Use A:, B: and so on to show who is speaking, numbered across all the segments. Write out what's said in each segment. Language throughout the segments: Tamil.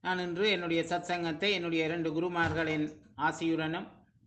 A: நான் இன்று என்னுடைய சத்சங்கத்தை என்னுடைய இரண்டு குருமார்களின் ஆசியுடனும்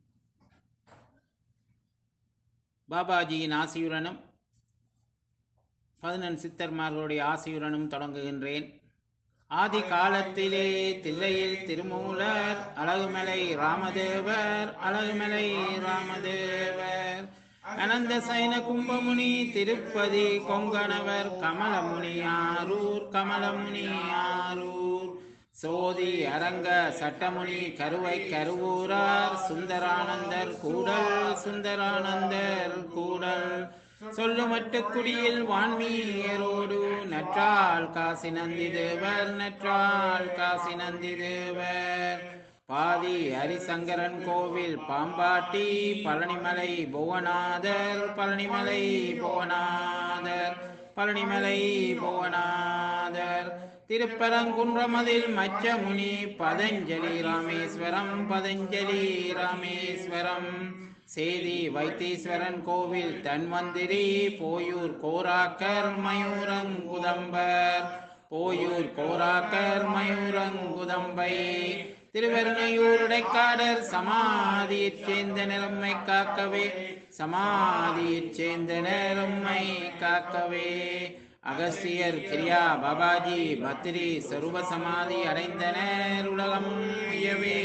A: பாபாஜியின் ஆசியுடனும் பதினெண் சித்தர்மார்களுடைய ஆசியுடனும் தொடங்குகின்றேன் ஆதி காலத்திலே தில்லையில் திருமூலர் அழகுமலை ராமதேவர் அழகுமலை ராமதேவர் அனந்த சைன கும்பமுனி திருப்பதி கொங்கணவர் கமலமுனி ஆரூர் கமலமுனி ஆரூர் சோதி அரங்க சட்டமுனி கருவை கருவூரார் சுந்தரானந்தர் கூடல் சுந்தரானந்தர் கூடல் சொல்லுமட்டு குடியில் வான்மீயரோடு நற்றால் காசி நந்தி தேவர் நற்றால் காசி நந்தி தேவர் பாதி ஹரிசங்கரன் கோவில் பாம்பாட்டி பழனிமலை புவனாதர் பழனிமலை புவனாதர் பழனிமலை புவனாதர் திருப்பரங்குன்றமதில் மச்சமுனி பதஞ்சலி ராமேஸ்வரம் பதஞ்சலி ராமேஸ்வரம் சேதி வைத்தீஸ்வரன் கோவில் தன்வந்திரி போயூர் கோராக்கர் மயூரங்குதம்பர் போயூர் கோராக்கர் மயூரங்குதம்பை திருவருணையூர் இடைக்காடர் சமாதியைச் சேர்ந்த நிறம்மை காக்கவே சமாதியைச் சேர்ந்த நிறம்மை காக்கவே அகஸ்தியர் கிரியா பாபாஜி பத்ரி சருவ சமாதி அடைந்தனர் உலகம் உயவே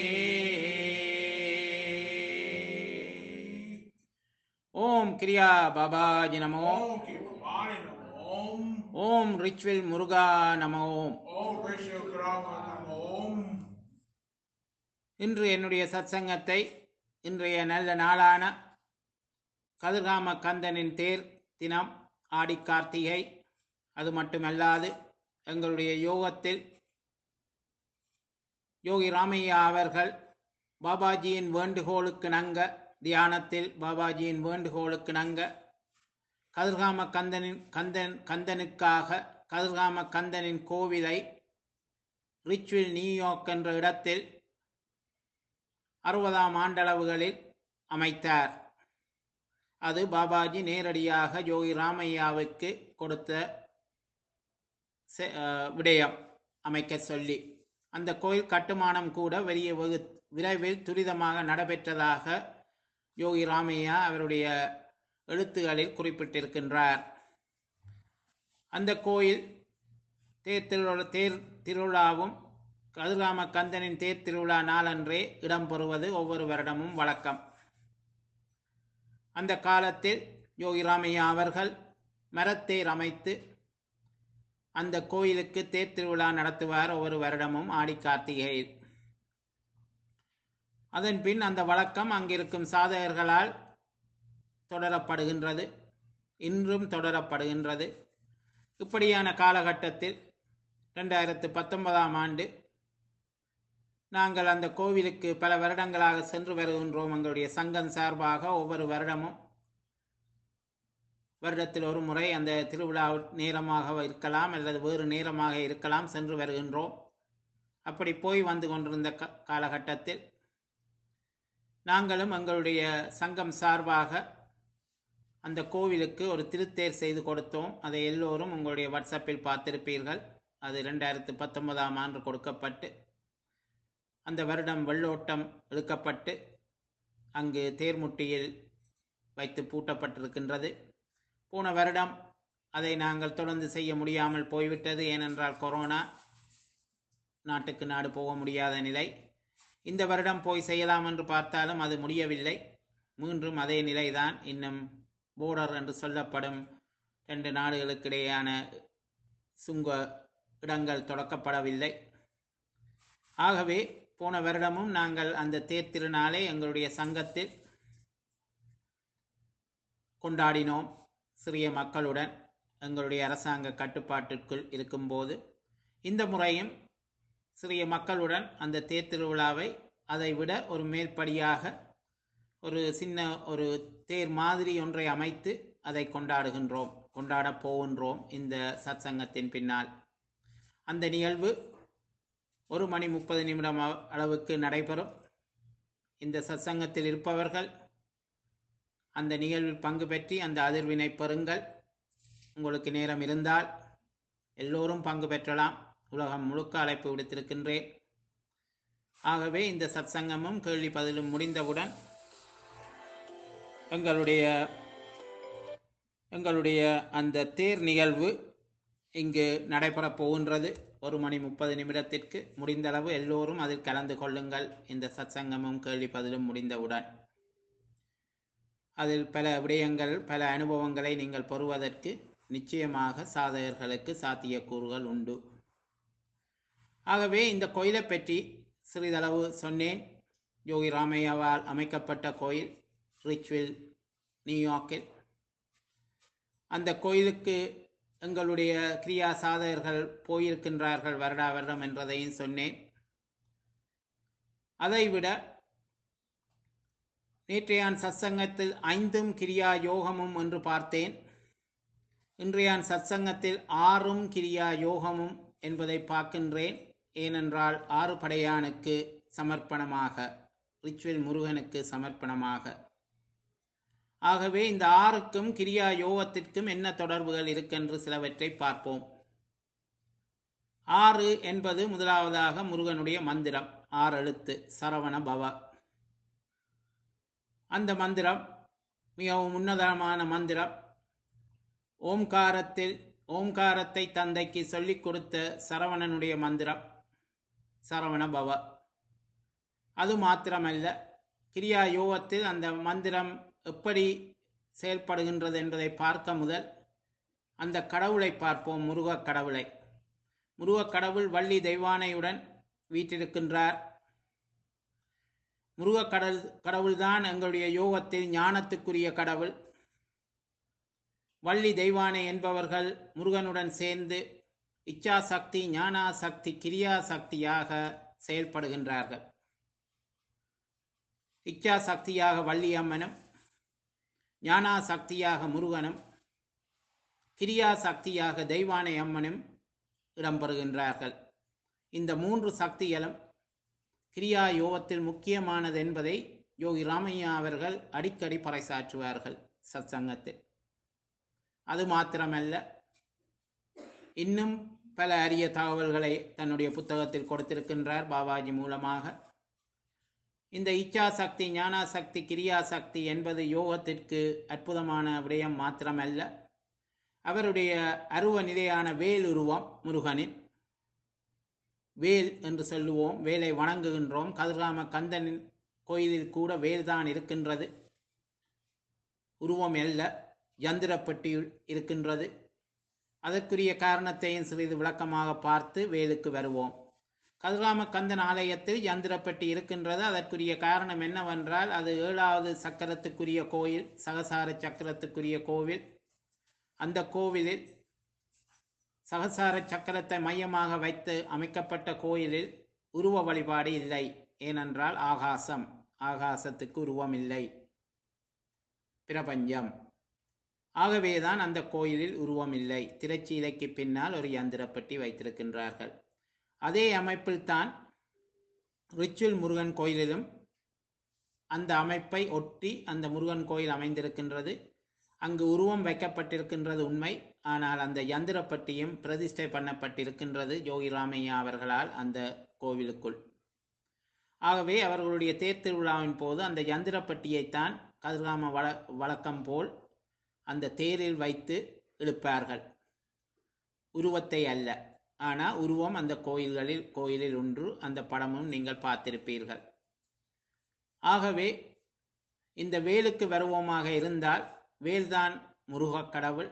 A: ஓம் கிரியா பாபாஜி நமோ
B: Om Kipamani Namo Om
A: ஓம் ரிச்வில் முருகா நமோ
B: Om Vishnu Karama Namo Om
A: இன்று என்னுடைய சத்சங்கத்தை இன்றைய நல்ல நாளான கதிர்காம கந்தனின் தேர் தினம் ஆடி கார்த்திகை அது மட்டுமல்லாது எங்களுடைய யோகத்தில் யோகி ராமையா அவர்கள் பாபாஜியின் வேண்டுகோளுக்கு நங்க தியானத்தில் பாபாஜியின் வேண்டுகோளுக்கு நங்க கதிர்காம கந்தனின் கந்தன் கந்தனுக்காக கதிர்காம கந்தனின் கோவிலை ரிச்வில் நியூயார்க் என்ற இடத்தில் அறுபதாம் ஆண்டளவுகளில் அமைத்தார் அது பாபாஜி நேரடியாக யோகி ராமையாவுக்கு கொடுத்த செ- அஹ் விடயம் அமைக்க சொல்லி அந்த கோயில் கட்டுமானம் கூட வெளிய வெகு விரைவில் துரிதமாக நடைபெற்றதாக யோகி ராமையா அவருடைய எழுத்துகளில் குறிப்பிட்டிருக்கின்றார் அந்த கோயில் தேர் திருவிழா தேர் திருவிழாவும் கதிர்காம கந்தனின் தேர் திருவிழா நாளன்றே இடம்பெறுவது ஒவ்வொரு வருடமும் வழக்கம் அந்த காலத்தில் யோகி ராமையா அவர்கள் மரத்தேர் அமைத்து அந்த கோயிலுக்கு தேர் திருவிழா நடத்துவார் ஒவ்வொரு வருடமும் ஆடி கார்த்திகையில் அதன் பின் அந்த வழக்கம் அங்கிருக்கும் சாதகர்களால் தொடரப்படுகின்றது இன்றும் தொடரப்படுகின்றது இப்படியான காலகட்டத்தில் ரெண்டாயிரத்து பத்தொன்பதாம் ஆண்டு நாங்கள் அந்த கோவிலுக்கு பல வருடங்களாக சென்று வருகின்றோம் எங்களுடைய சங்கம் சார்பாக ஒவ்வொரு வருடமும் வருடத்தில் ஒரு முறை அந்த திருவிழா நேரமாக இருக்கலாம் அல்லது வேறு நேரமாக இருக்கலாம் சென்று வருகின்றோம் அப்படி போய் வந்து கொண்டிருந்த க- காலகட்டத்தில் நாங்களும் எங்களுடைய சங்கம் சார்பாக அந்த கோவிலுக்கு ஒரு திருத்தேர் செய்து கொடுத்தோம் அதை எல்லோரும் உங்களுடைய வாட்ஸ்அப்பில் பார்த்திருப்பீர்கள் அது ரெண்டாயிரத்து பத்தொன்பதாம் ஆண்டு கொடுக்கப்பட்டு அந்த வருடம் வெள்ளோட்டம் இழுக்கப்பட்டு அங்கு தேர்முட்டியில் வைத்து பூட்டப்பட்டிருக்கின்றது போன வருடம் அதை நாங்கள் தொடர்ந்து செய்ய முடியாமல் போய்விட்டது ஏனென்றால் கொரோனா நாட்டுக்கு நாடு போக முடியாத நிலை இந்த வருடம் போய் செய்யலாம் என்று பார்த்தாலும் அது முடியவில்லை மீண்டும் அதே நிலைதான் இன்னும் போர்டர் என்று சொல்லப்படும் ரெண்டு நாடுகளுக்கிடையேயான சுங்க இடங்கள் தொடக்கப்படவில்லை ஆகவே போன வருடமும் நாங்கள் அந்த தேர் திருநாளை எங்களுடைய சங்கத்தில் கொண்டாடினோம் சிறிய மக்களுடன் எங்களுடைய அரசாங்க கட்டுப்பாட்டிற்குள் இருக்கும்போது இந்த முறையும் சிறிய மக்களுடன் அந்த தேர் திருவிழாவை அதை விட ஒரு மேற்படியாக ஒரு சின்ன ஒரு தேர் மாதிரி ஒன்றை அமைத்து அதை கொண்டாடுகின்றோம் கொண்டாடப் போகின்றோம் இந்த சத்சங்கத்தின் பின்னால் அந்த நிகழ்வு ஒரு மணி முப்பது நிமிடம் அ- அளவுக்கு நடைபெறும் இந்த சத்சங்கத்தில் இருப்பவர்கள் அந்த நிகழ்வில் பங்கு பெற்றி அந்த அதிர்வினை பெறுங்கள் உங்களுக்கு நேரம் இருந்தால் எல்லோரும் பங்கு பெற்றலாம் உலகம் முழுக்க அழைப்பு விடுத்திருக்கின்றேன் ஆகவே இந்த சத்சங்கமும் கேள்வி பதிலும் முடிந்தவுடன் எங்களுடைய எங்களுடைய அந்த தேர் நிகழ்வு இங்கு நடைபெறப் போகின்றது ஒரு மணி முப்பது நிமிடத்திற்கு முடிந்தளவு எல்லோரும் அதில் கலந்து கொள்ளுங்கள் இந்த சத்சங்கமும் கேள்வி பதிலும் முடிந்தவுடன் அதில் பல விடயங்கள் பல அனுபவங்களை நீங்கள் பெறுவதற்கு நிச்சயமாக சாதகர்களுக்கு சாத்தியக்கூறுகள் உண்டு ஆகவே இந்த கோயிலை பற்றி சிறிதளவு சொன்னேன் யோகி ராமையாவால் அமைக்கப்பட்ட கோயில் ரிச்வில் நியூயார்க்கில் அந்த கோயிலுக்கு எங்களுடைய கிரியா சாதகர்கள் போயிருக்கின்றார்கள் வருடா வருடம் என்றதையும் சொன்னேன் அதைவிட நேற்றையான் சத்சங்கத்தில் ஐந்தும் கிரியா யோகமும் என்று பார்த்தேன் இன்றையான் சத்சங்கத்தில் ஆறும் கிரியா யோகமும் என்பதை பார்க்கின்றேன் ஏனென்றால் ஆறு படையானுக்கு சமர்ப்பணமாக ரிச்சுவல் முருகனுக்கு சமர்ப்பணமாக ஆகவே இந்த ஆறுக்கும் கிரியா யோகத்திற்கும் என்ன தொடர்புகள் இருக்கென்று சிலவற்றை பார்ப்போம் ஆறு என்பது முதலாவதாக முருகனுடைய மந்திரம் ஆறு எழுத்து சரவண பவ அந்த மந்திரம் மிகவும் உன்னதமான மந்திரம் ஓம்காரத்தில் ஓம்காரத்தை தந்தைக்கு சொல்லிக் கொடுத்த சரவணனுடைய மந்திரம் சரவண பவ அது மாத்திரமல்ல கிரியா யோகத்தில் அந்த மந்திரம் எப்படி செயல்படுகின்றது என்பதை பார்க்க முதல் அந்த கடவுளை பார்ப்போம் முருகக் கடவுளை முருகக் கடவுள் வள்ளி தெய்வானையுடன் வீற்றிருக்கின்றார் முருகக் கடல் கடவுள்தான் எங்களுடைய யோகத்தில் ஞானத்துக்குரிய கடவுள் வள்ளி தெய்வானை என்பவர்கள் முருகனுடன் சேர்ந்து இச்சா சக்தி ஞானா சக்தி கிரியா சக்தியாக செயல்படுகின்றார்கள் இச்சா சக்தியாக வள்ளி அம்மனும் ஞானா சக்தியாக முருகனும் கிரியா சக்தியாக தெய்வானை அம்மனும் இடம்பெறுகின்றார்கள் இந்த மூன்று சக்திகளும் கிரியா யோகத்தில் முக்கியமானது என்பதை யோகி ராமையா அவர்கள் அடிக்கடி பறைசாற்றுவார்கள் சத்சங்கத்தில் அது மாத்திரமல்ல இன்னும் பல அரிய தகவல்களை தன்னுடைய புத்தகத்தில் கொடுத்திருக்கின்றார் பாபாஜி மூலமாக இந்த இச்சா சக்தி ஞானா சக்தி கிரியா சக்தி என்பது யோகத்திற்கு அற்புதமான விடயம் மாத்திரமல்ல அவருடைய அருவ நிலையான வேல் உருவம் முருகனின் வேல் என்று சொல்லுவோம் வேலை வணங்குகின்றோம் கதிராம கந்தனின் கோயிலில் கூட வேல்தான் இருக்கின்றது உருவம் அல்ல யந்திரப்பட்டி இருக்கின்றது அதற்குரிய காரணத்தையும் சிறிது விளக்கமாக பார்த்து வேலுக்கு வருவோம் கதிராம கந்தன் ஆலயத்தில் யந்திரப்பட்டி இருக்கின்றது அதற்குரிய காரணம் என்னவென்றால் அது ஏழாவது சக்கரத்துக்குரிய கோயில் சகசார சக்கரத்துக்குரிய கோவில் அந்த கோவிலில் சகசார சக்கரத்தை மையமாக வைத்து அமைக்கப்பட்ட கோயிலில் உருவ வழிபாடு இல்லை ஏனென்றால் ஆகாசம் ஆகாசத்துக்கு உருவம் இல்லை பிரபஞ்சம் ஆகவேதான் அந்த கோயிலில் உருவம் இல்லை திரைச்சீலைக்கு பின்னால் ஒரு யந்திரப்பட்டி வைத்திருக்கின்றார்கள் அதே அமைப்பில் தான் ரிச்சுவல் முருகன் கோயிலிலும் அந்த அமைப்பை ஒட்டி அந்த முருகன் கோயில் அமைந்திருக்கின்றது அங்கு உருவம் வைக்கப்பட்டிருக்கின்றது உண்மை ஆனால் அந்த யந்திரப்பட்டியும் பிரதிஷ்டை பண்ணப்பட்டிருக்கின்றது யோகி ராமையா அவர்களால் அந்த கோவிலுக்குள் ஆகவே அவர்களுடைய தேர் திருவிழாவின் போது அந்த யந்திரப்பட்டியைத்தான் கதிர்காம வழ வழக்கம் போல் அந்த தேரில் வைத்து இழுப்பார்கள் உருவத்தை அல்ல ஆனால் உருவம் அந்த கோயில்களில் கோயிலில் ஒன்று அந்த படமும் நீங்கள் பார்த்திருப்பீர்கள் ஆகவே இந்த வேலுக்கு வருவோமாக இருந்தால் வேல்தான் முருகக் கடவுள்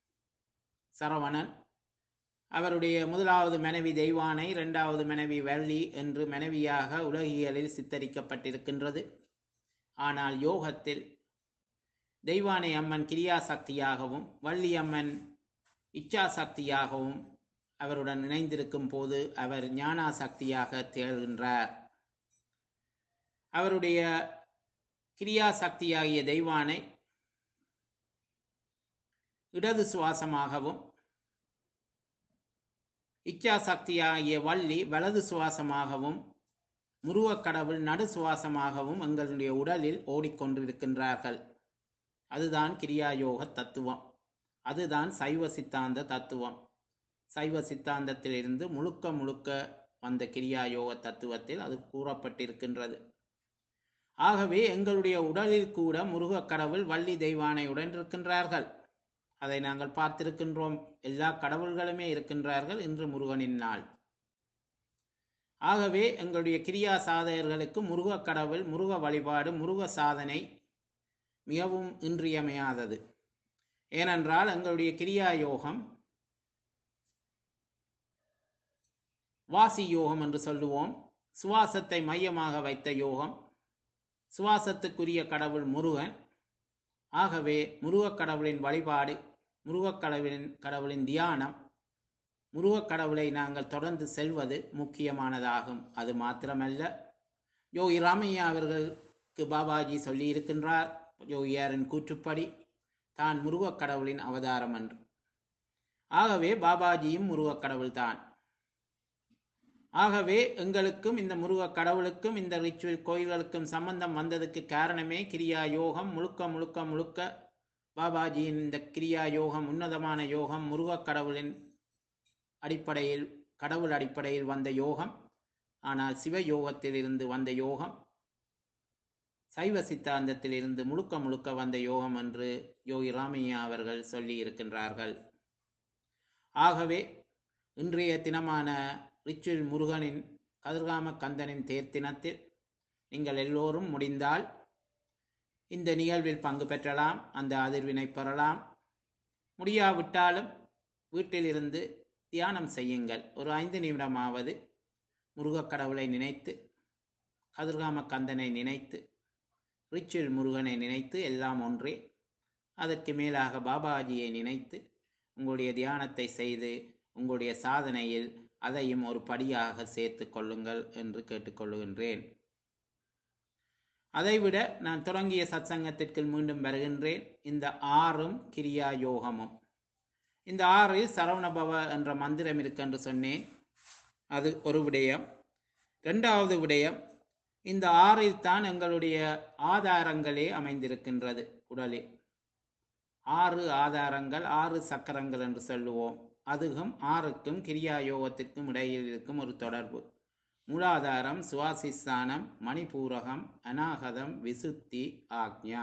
A: சரவணன் அவருடைய முதலாவது மனைவி தெய்வானை இரண்டாவது மனைவி வள்ளி என்று மனைவியாக உலகியலில் சித்தரிக்கப்பட்டிருக்கின்றது ஆனால் யோகத்தில் தெய்வானை அம்மன் கிரியா சக்தியாகவும் வள்ளி அம்மன் இச்சா சக்தியாகவும் அவருடன் இணைந்திருக்கும் போது அவர் ஞானா சக்தியாக திகழ்கின்றார் அவருடைய கிரியா சக்தியாகிய தெய்வானை இடது சுவாசமாகவும் இச்சா சக்தியாகிய வள்ளி வலது சுவாசமாகவும் முருகக் கடவுள் நடு சுவாசமாகவும் எங்களுடைய உடலில் ஓடிக்கொண்டிருக்கின்றார்கள் அதுதான் கிரியாயோக தத்துவம் அதுதான் சைவ சித்தாந்த தத்துவம் சைவ சித்தாந்தத்தில் இருந்து முழுக்க முழுக்க வந்த கிரியா யோக தத்துவத்தில் அது கூறப்பட்டிருக்கின்றது ஆகவே எங்களுடைய உடலில் கூட முருகக் கடவுள் வள்ளி தெய்வானையுடன் இருக்கின்றார்கள் அதை நாங்கள் பார்த்திருக்கின்றோம் எல்லா கடவுள்களுமே இருக்கின்றார்கள் இன்று முருகனின் நாள் ஆகவே எங்களுடைய கிரியா சாதகர்களுக்கு முருக கடவுள் முருக வழிபாடு முருக சாதனை மிகவும் இன்றியமையாதது ஏனென்றால் எங்களுடைய கிரியா யோகம் வாசி யோகம் என்று சொல்லுவோம் சுவாசத்தை மையமாக வைத்த யோகம் சுவாசத்துக்குரிய கடவுள் முருகன் ஆகவே முருகக் கடவுளின் வழிபாடு முருகக் கடவுளின் கடவுளின் தியானம் முருகக் கடவுளை நாங்கள் தொடர்ந்து செல்வது முக்கியமானதாகும் அது மாத்திரமல்ல யோகி ராமையா அவர்களுக்கு பாபாஜி சொல்லி இருக்கின்றார் யோகியாரின் கூற்றுப்படி தான் முருகக் கடவுளின் அவதாரம் என்று ஆகவே பாபாஜியும் முருகக் கடவுள்தான் ஆகவே எங்களுக்கும் இந்த முருகக் கடவுளுக்கும் இந்த ரிச்சுவல் கோயில்களுக்கும் சம்பந்தம் வந்ததுக்கு காரணமே கிரியா யோகம் முழுக்க முழுக்க முழுக்க பாபாஜியின் இந்த கிரியா யோகம் உன்னதமான யோகம் முருகக் கடவுளின் அடிப்படையில் கடவுள் அடிப்படையில் வந்த யோகம் ஆனால் சிவ யோகத்தில் இருந்து வந்த யோகம் சைவ சித்தாந்தத்தில் இருந்து முழுக்க முழுக்க வந்த யோகம் என்று யோகி ராமையா அவர்கள் சொல்லி இருக்கின்றார்கள் ஆகவே இன்றைய தினமான ரிச்சுவல் முருகனின் கதிர்காம கந்தனின் தேர் தினத்தில் நீங்கள் எல்லோரும் முடிந்தால் இந்த நிகழ்வில் பங்கு பெற்றலாம் அந்த அதிர்வினை பெறலாம் முடியாவிட்டாலும் வீட்டிலிருந்து தியானம் செய்யுங்கள் ஒரு ஐந்து நிமிடமாவது முருகக் கடவுளை நினைத்து கதிர்காம கந்தனை நினைத்து ரிச்சுவல் முருகனை நினைத்து எல்லாம் ஒன்றே அதற்கு மேலாக பாபாஜியை நினைத்து உங்களுடைய தியானத்தை செய்து உங்களுடைய சாதனையில் அதையும் ஒரு படியாக சேர்த்து கொள்ளுங்கள் என்று கேட்டுக்கொள்கின்றேன் அதைவிட நான் தொடங்கிய சத்சங்கத்திற்கு மீண்டும் வருகின்றேன் இந்த ஆறும் கிரியா யோகமும் இந்த ஆறில் சரவணபவ என்ற மந்திரம் இருக்கு என்று சொன்னேன் அது ஒரு விடயம் இரண்டாவது விடயம் இந்த ஆறில் தான் எங்களுடைய ஆதாரங்களே அமைந்திருக்கின்றது உடலில் ஆறு ஆதாரங்கள் ஆறு சக்கரங்கள் என்று சொல்லுவோம் அதுவும் ஆறுக்கும் கிரியா யோகத்திற்கும் இடையில் இருக்கும் ஒரு தொடர்பு மூலாதாரம் சுவாசிஸ்தானம் மணிபூரகம் அநாகதம் விசுத்தி ஆக்ஞா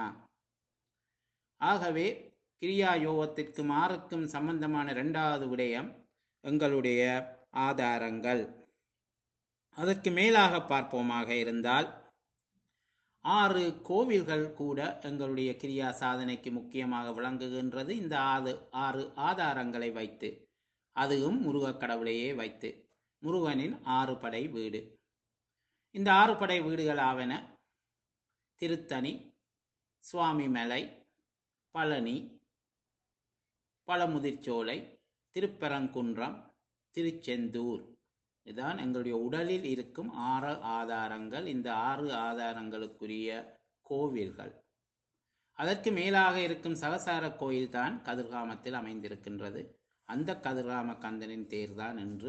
A: ஆகவே கிரியா யோகத்திற்கும் ஆறுக்கும் சம்பந்தமான இரண்டாவது விடயம் எங்களுடைய ஆதாரங்கள் அதற்கு மேலாக பார்ப்போமாக இருந்தால் ஆறு கோவில்கள் கூட எங்களுடைய கிரியா சாதனைக்கு முக்கியமாக விளங்குகின்றது இந்த ஆறு ஆறு ஆதாரங்களை வைத்து அதுவும் முருகக் கடவுளையே வைத்து முருகனின் ஆறு படை வீடு இந்த ஆறு படை வீடுகள் ஆவன திருத்தணி சுவாமிமலை பழனி பழமுதிர்ச்சோலை திருப்பரங்குன்றம் திருச்செந்தூர் இதுதான் எங்களுடைய உடலில் இருக்கும் ஆறு ஆதாரங்கள் இந்த ஆறு ஆதாரங்களுக்குரிய கோவில்கள் அதற்கு மேலாக இருக்கும் சகசார கோயில் தான் கதிர்காமத்தில் அமைந்திருக்கின்றது அந்த கதிர்காம கந்தனின் தேர்தான் என்று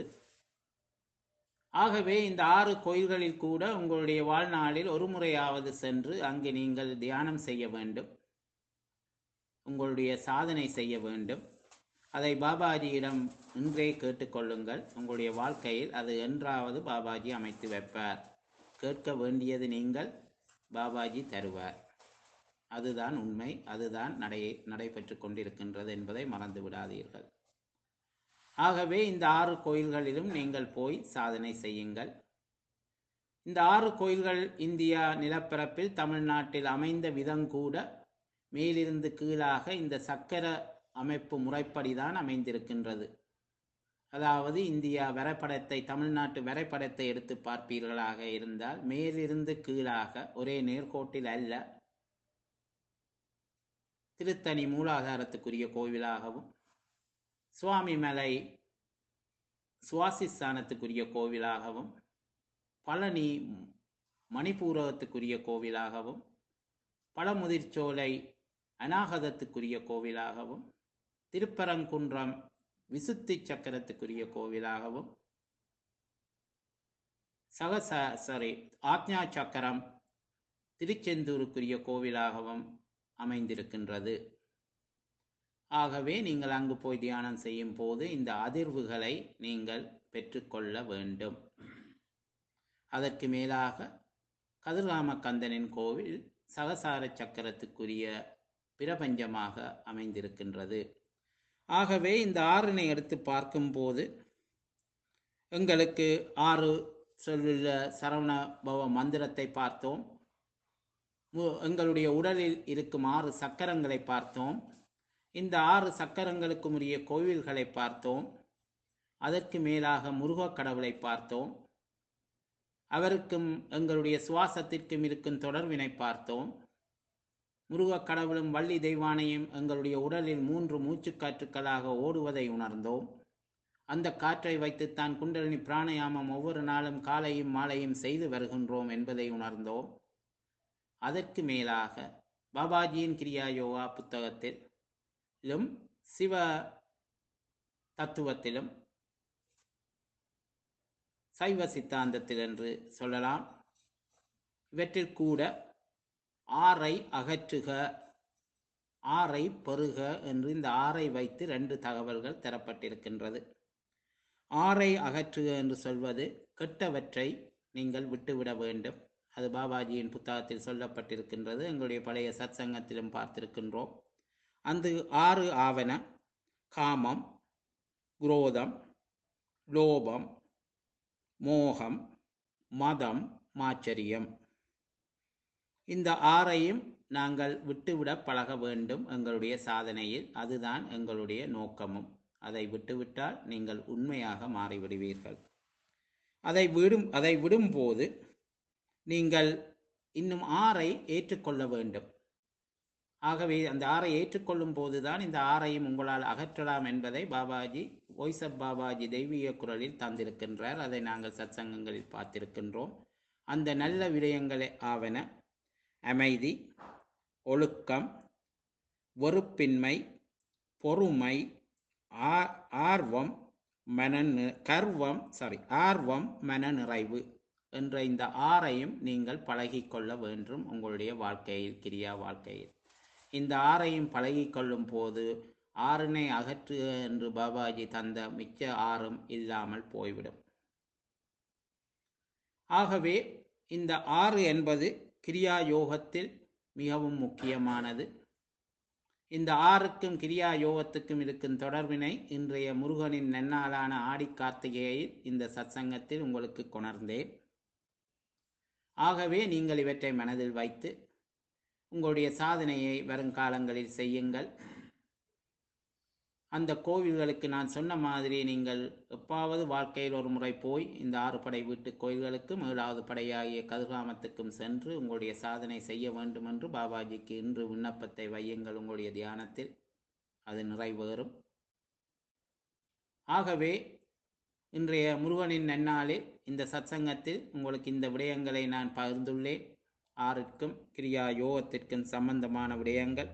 A: ஆகவே இந்த ஆறு கோயில்களில் கூட உங்களுடைய வாழ்நாளில் ஒரு முறையாவது சென்று அங்கு நீங்கள் தியானம் செய்ய வேண்டும் உங்களுடைய சாதனை செய்ய வேண்டும் அதை பாபாஜியிடம் இன்றே கேட்டுக்கொள்ளுங்கள் உங்களுடைய வாழ்க்கையில் அது என்றாவது பாபாஜி அமைத்து வைப்பார் கேட்க வேண்டியது நீங்கள் பாபாஜி தருவார் அதுதான் உண்மை அதுதான் நடை நடைபெற்று கொண்டிருக்கின்றது என்பதை மறந்து விடாதீர்கள் ஆகவே இந்த ஆறு கோயில்களிலும் நீங்கள் போய் சாதனை செய்யுங்கள் இந்த ஆறு கோயில்கள் இந்தியா நிலப்பரப்பில் தமிழ்நாட்டில் அமைந்த விதங்கூட மேலிருந்து கீழாக இந்த சக்கர அமைப்பு முறைப்படிதான் அமைந்திருக்கின்றது அதாவது இந்தியா வரைபடத்தை தமிழ்நாட்டு வரைபடத்தை எடுத்து பார்ப்பீர்களாக இருந்தால் மேலிருந்து கீழாக ஒரே நேர்கோட்டில் அல்ல திருத்தணி மூலாதாரத்துக்குரிய கோவிலாகவும் சுவாமிமலை சுவாசிஸ்தானத்துக்குரிய கோவிலாகவும் பழனி மணிப்பூரகத்துக்குரிய கோவிலாகவும் பழமுதிர்ச்சோலை அநாகதத்துக்குரிய கோவிலாகவும் திருப்பரங்குன்றம் விசுத்தி சக்கரத்துக்குரிய கோவிலாகவும் சகச சாரி ஆக்ஞா சக்கரம் திருச்செந்தூருக்குரிய கோவிலாகவும் அமைந்திருக்கின்றது ஆகவே நீங்கள் அங்கு போய் தியானம் செய்யும் போது இந்த அதிர்வுகளை நீங்கள் பெற்றுக்கொள்ள வேண்டும் அதற்கு மேலாக கதிர்காம கந்தனின் கோவில் சகசார சக்கரத்துக்குரிய பிரபஞ்சமாக அமைந்திருக்கின்றது ஆகவே இந்த ஆறினை எடுத்து பார்க்கும்போது எங்களுக்கு ஆறு சொல்லுள்ள சரவண பவ மந்திரத்தை பார்த்தோம் மு- எங்களுடைய உடலில் இருக்கும் ஆறு சக்கரங்களை பார்த்தோம் இந்த ஆறு சக்கரங்களுக்கும் உரிய கோவில்களை பார்த்தோம் அதற்கு மேலாக முருகக் கடவுளை பார்த்தோம் அவருக்கும் எங்களுடைய சுவாசத்திற்கும் இருக்கும் தொடர்பினை பார்த்தோம் முருகக் கடவுளும் வள்ளி தெய்வானையும் எங்களுடைய உடலில் மூன்று மூச்சுக்காற்றுக்களாக ஓடுவதை உணர்ந்தோம் அந்த காற்றை வைத்துத்தான் குண்டலினி பிராணயாமம் ஒவ்வொரு நாளும் காலையும் மாலையும் செய்து வருகின்றோம் என்பதை உணர்ந்தோம் அதற்கு மேலாக பாபாஜியின் கிரியா யோகா புத்தகத்திலும் சிவ தத்துவத்திலும் சைவ சித்தாந்தத்தில் என்று சொல்லலாம் இவற்றில் கூட ஆறை அகற்றுக ஆறை பெறுக என்று இந்த ஆறை வைத்து ரெண்டு தகவல்கள் தரப்பட்டிருக்கின்றது ஆறை அகற்றுக என்று சொல்வது கெட்டவற்றை நீங்கள் விட்டுவிட வேண்டும் அது பாபாஜியின் புத்தகத்தில் சொல்லப்பட்டிருக்கின்றது எங்களுடைய பழைய சத்சங்கத்திலும் பார்த்திருக்கின்றோம் அந்த ஆறு ஆவன காமம் குரோதம் லோபம் மோகம் மதம் மாச்சரியம் இந்த ஆறையும் நாங்கள் விட்டுவிட பழக வேண்டும் எங்களுடைய சாதனையில் அதுதான் எங்களுடைய நோக்கமும் அதை விட்டுவிட்டால் நீங்கள் உண்மையாக மாறிவிடுவீர்கள் அதை விடும் அதை விடும்போது நீங்கள் இன்னும் ஆறை ஏற்றுக்கொள்ள வேண்டும் ஆகவே அந்த ஆறை ஏற்றுக்கொள்ளும் போதுதான் இந்த ஆறையும் உங்களால் அகற்றலாம் என்பதை பாபாஜி வாய்ஸ் ஆஃப் பாபாஜி தெய்வீக குரலில் தந்திருக்கின்றார் அதை நாங்கள் சத்சங்கங்களில் பார்த்திருக்கின்றோம் அந்த நல்ல விடயங்களே ஆவன அமைதி ஒழுக்கம் வெறுப்பின்மை பொறுமை ஆ- ஆர்வம் மன நி- கர்வம் சாரி ஆர்வம் மன நிறைவு என்ற இந்த ஆறையும் நீங்கள் பழகிக்கொள்ள வேண்டும் உங்களுடைய வாழ்க்கையில் கிரியா வாழ்க்கையில் இந்த ஆறையும் பழகிக்கொள்ளும் போது ஆறினை அகற்று என்று பாபாஜி தந்த மிச்ச ஆறும் இல்லாமல் போய்விடும் ஆகவே இந்த ஆறு என்பது கிரியா யோகத்தில் மிகவும் முக்கியமானது இந்த ஆறுக்கும் கிரியா யோகத்துக்கும் இருக்கும் தொடர்பினை இன்றைய முருகனின் நன்னாளான ஆடி கார்த்திகையில் இந்த சத்சங்கத்தில் உங்களுக்கு கொணர்ந்தேன் ஆகவே நீங்கள் இவற்றை மனதில் வைத்து உங்களுடைய சாதனையை வருங்காலங்களில் செய்யுங்கள் அந்த கோவில்களுக்கு நான் சொன்ன மாதிரி நீங்கள் எப்பாவது வாழ்க்கையில் ஒரு முறை போய் இந்த ஆறு படை வீட்டு கோயில்களுக்கும் ஏழாவது படையாகிய கதிர்காமத்துக்கும் சென்று உங்களுடைய சாதனை செய்ய வேண்டும் என்று பாபாஜிக்கு இன்று விண்ணப்பத்தை வையுங்கள் உங்களுடைய தியானத்தில் அது நிறைவேறும் ஆகவே இன்றைய முருகனின் நன்னாளில் இந்த சத்சங்கத்தில் உங்களுக்கு இந்த விடயங்களை நான் பகிர்ந்துள்ளேன் ஆறுக்கும் கிரியா யோகத்திற்கும் சம்பந்தமான விடயங்கள்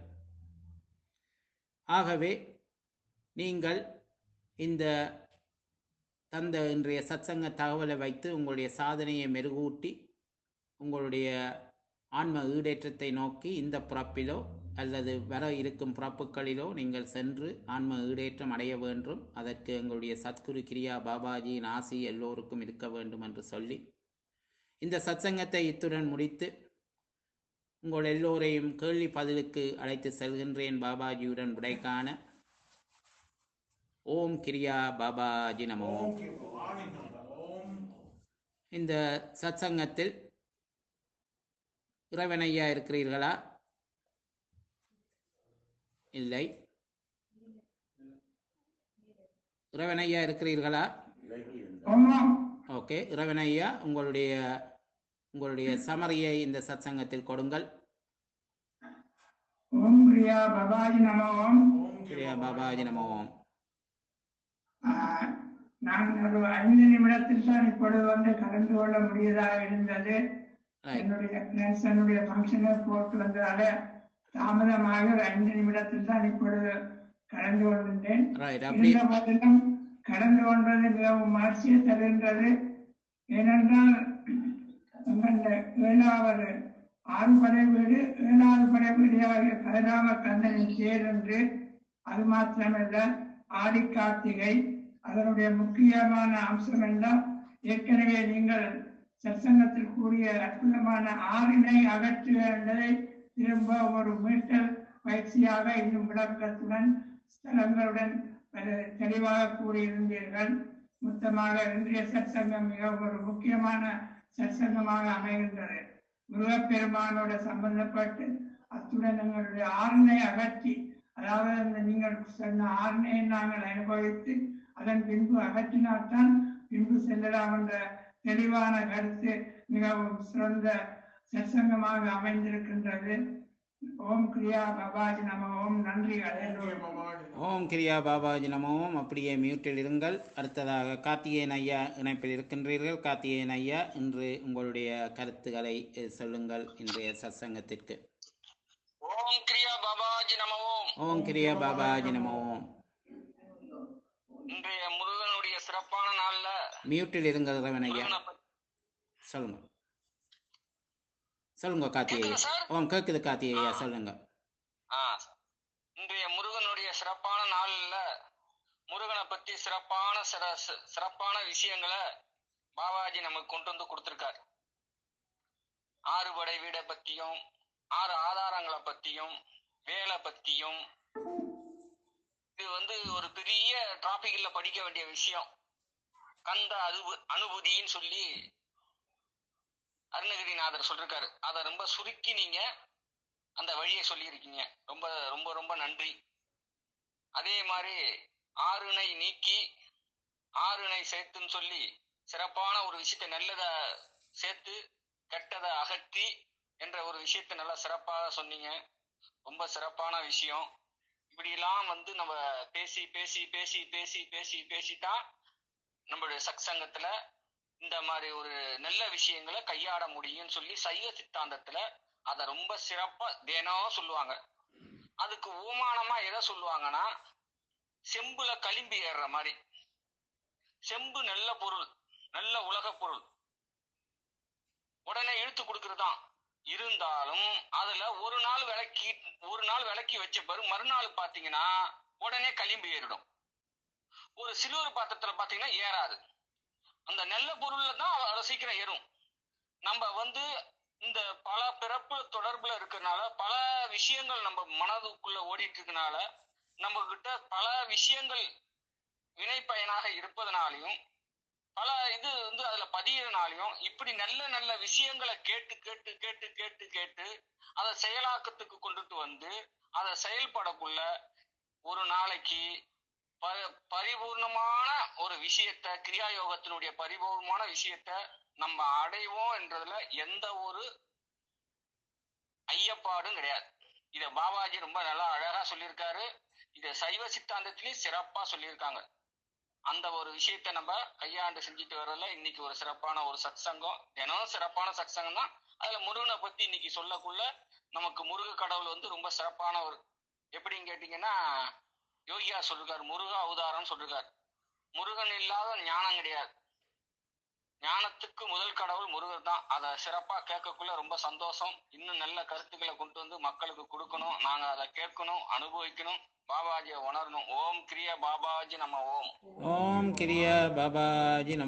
A: ஆகவே நீங்கள் இந்த தந்த இன்றைய சத்சங்க தகவலை வைத்து உங்களுடைய சாதனையை மெருகூட்டி உங்களுடைய ஆன்ம ஈடேற்றத்தை நோக்கி இந்த பிறப்பிலோ அல்லது வர இருக்கும் பிறப்புகளிலோ நீங்கள் சென்று ஆன்ம ஈடேற்றம் அடைய வேண்டும் அதற்கு எங்களுடைய சத்குரு கிரியா பாபாஜியின் ஆசி எல்லோருக்கும் இருக்க வேண்டும் என்று சொல்லி இந்த சத்சங்கத்தை இத்துடன் முடித்து உங்கள் எல்லோரையும் கேள்வி பதிலுக்கு அழைத்து செல்கின்றேன் பாபாஜியுடன் விடை காண ஓம் கிரியா பாபாஜி நமோ
B: Om Ki Bhavani Namo Om.
A: இந்த சத்சங்கத்தில் இறைவனையா இருக்கிறீர்களா இல்லை இறைவனையா இருக்கிறீர்களா
C: ஆமாம்
A: ஓகே இறைவனையா உங்களுடைய உங்களுடைய சமரியை இந்த சத்சங்கத்தில் கொடுங்கள்
C: ஓம் பிரியா பபாஜி நமோ ஓம்
B: Om Ki
A: கிரியா பாபாஜி நமோ
C: ஆஹ், நான் ஒரு ஐந்து நிமிடத்தில் தான் இப்பொழுது வந்து கலந்து கொள்ள முடியதாக இருந்தது
A: ரைட்
C: என்னுடைய நேசனுடைய ஃபங்க்ஷனை போட்டு வந்ததால தாமதமாக ஒரு ஐந்து நிமிடத்தில் தான் இப்பொழுது கலந்து கொண்டிருந்தேன்
A: ரைட் அப்படி
C: இருந்த போதிலும் கலந்து கொண்டது மிகவும் மகிழ்ச்சியை தருகின்றது ஏனென்றால் எங்களுடைய ஏழாவது ஆறு படை வீடு ஏழாவது படை வீடியாக கதிராம கந்தனின் தேர் என்று அது மாத்திரமல்ல ஆடி கார்த்திகை அதனுடைய முக்கியமான அம்சம் எல்லாம் ஏற்கனவே நீங்கள் சத்சங்கத்தில் கூறிய அற்புதமான ஆறினை அகற்றுக என்பதை திரும்ப ஒரு மீட்டல் பயிற்சியாக இன்னும் விளக்கத்துடன் ஸ்தலங்களுடன் அஹ், தெளிவாக கூறியிருந்தீர்கள் மொத்தமாக இன்றைய சத்சங்கம் மிகவும் ஒரு முக்கியமான சத்சங்கமாக அமைகின்றது முருகப்பெருமானோட சம்பந்தப்பட்டு அத்துடன் எங்களுடைய ஆறுனை அகற்றி அதாவது அந்த நீங்கள் சொன்ன ஆறுனையை நாங்கள் அனுபவித்து அதன் பின்பு அகற்றினால்தான் பின்பு செல்லலாம் என்ற தெளிவான கருத்து மிகவும் சிறந்த சத்சங்கமாக அமைந்திருக்கின்றது ஓம் கிரியா பபாஜி நம ஓம் நன்றிகள் எல்லோரும்.
A: ஓம் கிரியா பாபாஜி நமோம் அப்படியே மியூட்டில் இருங்கள் அடுத்ததாக கார்த்திகேயன் ஐயா இணைப்பில் இருக்கின்றீர்கள் கார்த்திகேயன் ஐயா இன்று உங்களுடைய கருத்துக்களை அஹ், சொல்லுங்கள் இன்றைய சத்சங்கத்திற்கு
D: ஓம் கிரியா பாபாஜி நம ஓம்
A: ஓம் கிரியா பாபாஜி நமோம்
D: இன்றைய முருகனுடைய சிறப்பான நாள்ல
A: மியூட்டில் இருங்கள் ரவன் ஐயா
D: முருகனை பத்தி
A: சொல்லுங்க சொல்லுங்க கார்த்திகேயா
D: கேக்குதா சார்?
A: ஓம் கேக்குது கார்த்திகேயா சொல்லுங்க
D: ஆ, இன்றைய முருகனுடைய சிறப்பான நாள்ல முருகனை பத்தி சிறப்பான சிற- சி- சிறப்பான விஷயங்களை பாபாஜி நமக்கு கொண்டு வந்து கொடுத்திருக்காரு ஆறுபடை வீடை பத்தியும் ஆறு ஆதாரங்களை பத்தியும் வேலை பத்தியும் இது வந்து ஒரு பெரிய டாபிக்ல படிக்க வேண்டிய விஷயம் கந்த அனுபு அனுபூதின்னு சொல்லி அருணகிரிநாதர் சொல்லிருக்காரு அதை ரொம்ப சுருக்கி நீங்க அந்த வழியை சொல்லியிருக்கீங்க ரொம்ப ரொம்ப ரொம்ப நன்றி அதே மாதிரி ஆறுனை நீக்கி ஆறுனை சேர்த்துன்னு சொல்லி சிறப்பான ஒரு விஷயத்தை நல்லத சேர்த்து கெட்டதை அகற்றி என்ற ஒரு விஷயத்தை நல்லா சிறப்பாக சொன்னீங்க ரொம்ப சிறப்பான விஷயம் இப்படியெல்லாம் வந்து நம்ம பேசி பேசி பேசி பேசி பேசி பேசித்தான் நம்மளுடைய சத்சங்கத்துல இந்த மாதிரி ஒரு நல்ல விஷயங்களை கையாட முடியும்னு சொல்லி சைவ சித்தாந்தத்துல அத ரொம்ப சிறப்பா தினம் சொல்லுவாங்க அதுக்கு ஊமானமா எதை சொல்லுவாங்கன்னா செம்புல களிம்பு ஏறுற மாதிரி செம்பு நல்ல பொருள் நல்ல உலக பொருள் உடனே இழுத்து கொடுக்கறதுதான் இருந்தாலும் அதுல ஒரு நாள் விளக்கி ஒரு நாள் விளக்கி வச்ச பிறகு மறுநாள் பாத்தீங்கன்னா உடனே களிம்பு ஏறிடும் ஒரு சில்வர் பாத்திரத்துல பாத்தீங்கன்னா ஏறாது அந்த நல்ல பொருள்ல தான் அவ்வளவு சீக்கிரம் ஏறும் நம்ம வந்து இந்த பல பிறப்பு தொடர்புல இருக்கறனால பல விஷயங்கள் நம்ம மனதுக்குள்ள ஓடிட்டு இருக்கனால நம்ம கிட்ட பல விஷயங்கள் வினை பயனாக இருப்பதனாலையும் பல இது வந்து அதுல பதியறனாலையும் இப்படி நல்ல நல்ல விஷயங்களை கேட்டு கேட்டு கேட்டு கேட்டு கேட்டு அதை செயலாக்கத்துக்கு கொண்டுட்டு வந்து அதை செயல்படக்குள்ள ஒரு நாளைக்கு ப- பரிபூர்ணமான ஒரு விஷயத்த கிரியா யோகத்தினுடைய பரிபூர்ணமான விஷயத்த நம்ம அடைவோம் என்றதுல எந்த ஒரு ஐயப்பாடும் கிடையாது இத பாபாஜி ரொம்ப நல்லா அழகா சொல்லியிருக்காரு இத சைவ சித்தாந்தத்திலயும் சிறப்பா சொல்லியிருக்காங்க அந்த ஒரு விஷயத்த நம்ம கையாண்டு செஞ்சுட்டு வர்றதுல இன்னைக்கு ஒரு சிறப்பான ஒரு சத்சங்கம் தினம் சிறப்பான சத்சங்கம் தான் அதுல முருகனை பத்தி இன்னைக்கு சொல்லக்குள்ள நமக்கு முருக கடவுள் வந்து ரொம்ப சிறப்பான ஒரு எப்படின்னு கேட்டீங்கன்னா யோகியா சொல்லிருக்காரு முருக அவதாரம் சொல்லிருக்காரு முருகன் இல்லாத ஞானம் கிடையாது ஞானத்துக்கு முதல் கடவுள் முருகர் தான் அதை சிறப்பா கேட்கக்குள்ள ரொம்ப சந்தோஷம் இன்னும் நல்ல கருத்துக்களை கொண்டு வந்து மக்களுக்கு கொடுக்கணும் நாங்க அதை கேட்கணும் அனுபவிக்கணும் பாபாஜியை உணரணும் ஓம் கிரிய பாபாஜி நம்ம ஓம்
A: ஓம் கிரியா பாபாஜி நம